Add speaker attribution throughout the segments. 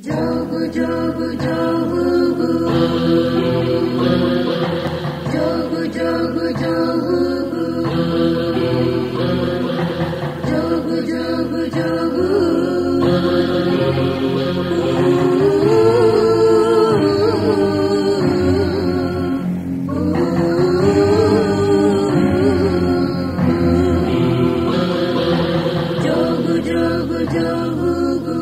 Speaker 1: Jogu jogu jogu Jogu jogu jogu Jogu jogu jogu Jogu jogu jogu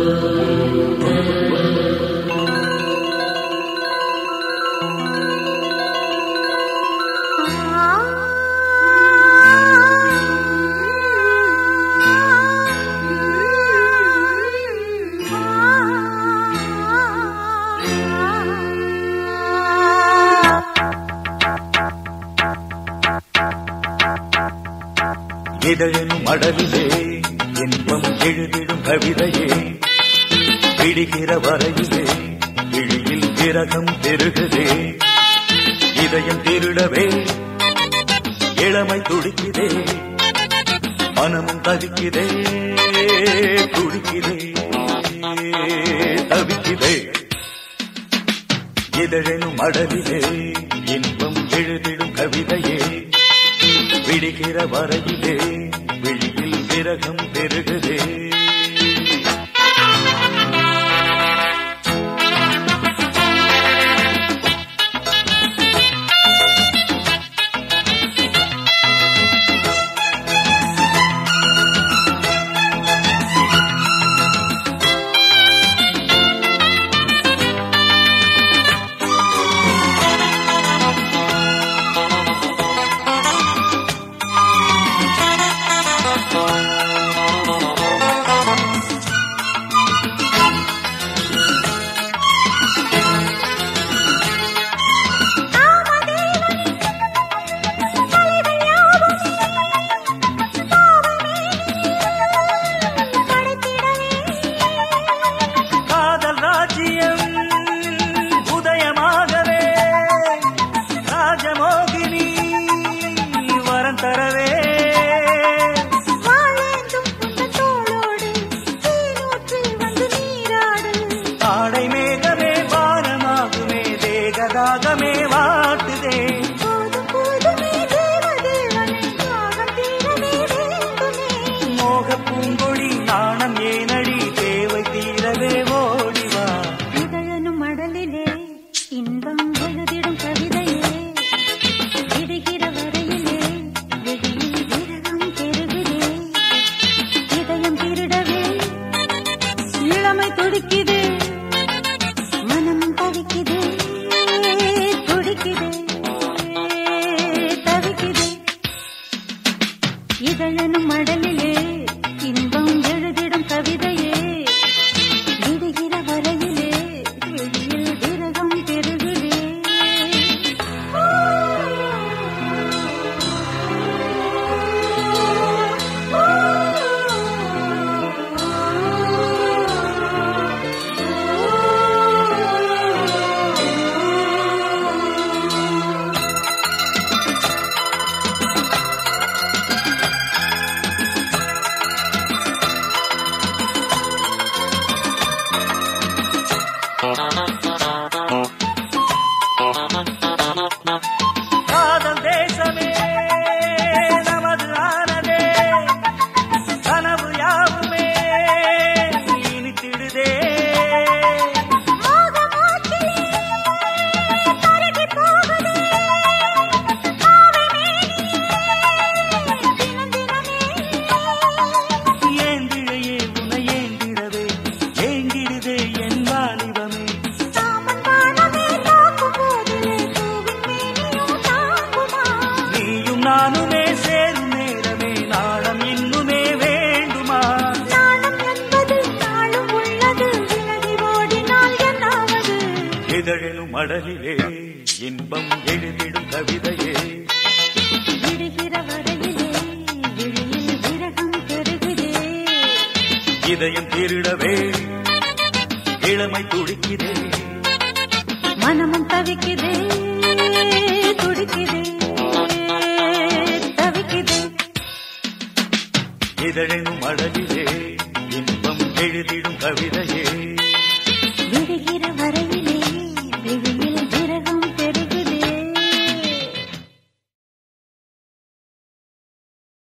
Speaker 2: இதழெனும் மடலிலே இன்பம் எழுதிடும் கவிதையே விடுகிற வரையிலே விழியில் விரகம் பெருகுதே இதயம் திருடவே இளமை துடிக்குதே மனமும் தவிக்குதே துடிக்குதே தவிக்குதே இதழெனும் மடலிலே இன்பம் எழுதிடும் கவிதையே விடுகிற வரையிலே விழியில் விரகம் பெருகுதே காதல் ராஜ்யம் உதயமாகவே ராஜமோகினி வரம் தரவே ஆடை மேகமே வானமாகுமே தேகதாகமே வாட்டுதே மோக பூங்கொடி நாணம் ஏனடி தேவை தீரவே ஓடிவா
Speaker 1: மடலிலே இன்பம் எழுதிடும் கவிதையே விடுகிற வரையிலே வெளியில் விரகம் பெருகுதே இதயம் திருடவே இளமை துடிக்குது மனம் தவிக்குது துடிக்குது தவிக்குது இதழனும் மடலிலே இன்பம் எழுதிடும் கவிதையே விடுகிற வரையிலே வெளியில் விரகம் பெருகுதே
Speaker 2: காதல் தேசமே நமது ஆனதே கனவு யாவுமே இனித்திடுதே ஏந்திழையே உனை ஏந்திடவே ஏங்கிடுதே என் வாலிபமே நீயும் நானுமே சேரும் நேரமே நாளம் இன்னுமே வேண்டுமா இதழெனும் மடலிலே இன்பம் எழுதிடும் கவிதையே இதயம் திருடவே இளமை துடிக்கிறே
Speaker 1: மனமும் தவிக்குதே துடிக்குதே தவிக்குதே
Speaker 2: இதழெனும் அழகிலே இன்பம் எழுதிடும் கவிதையே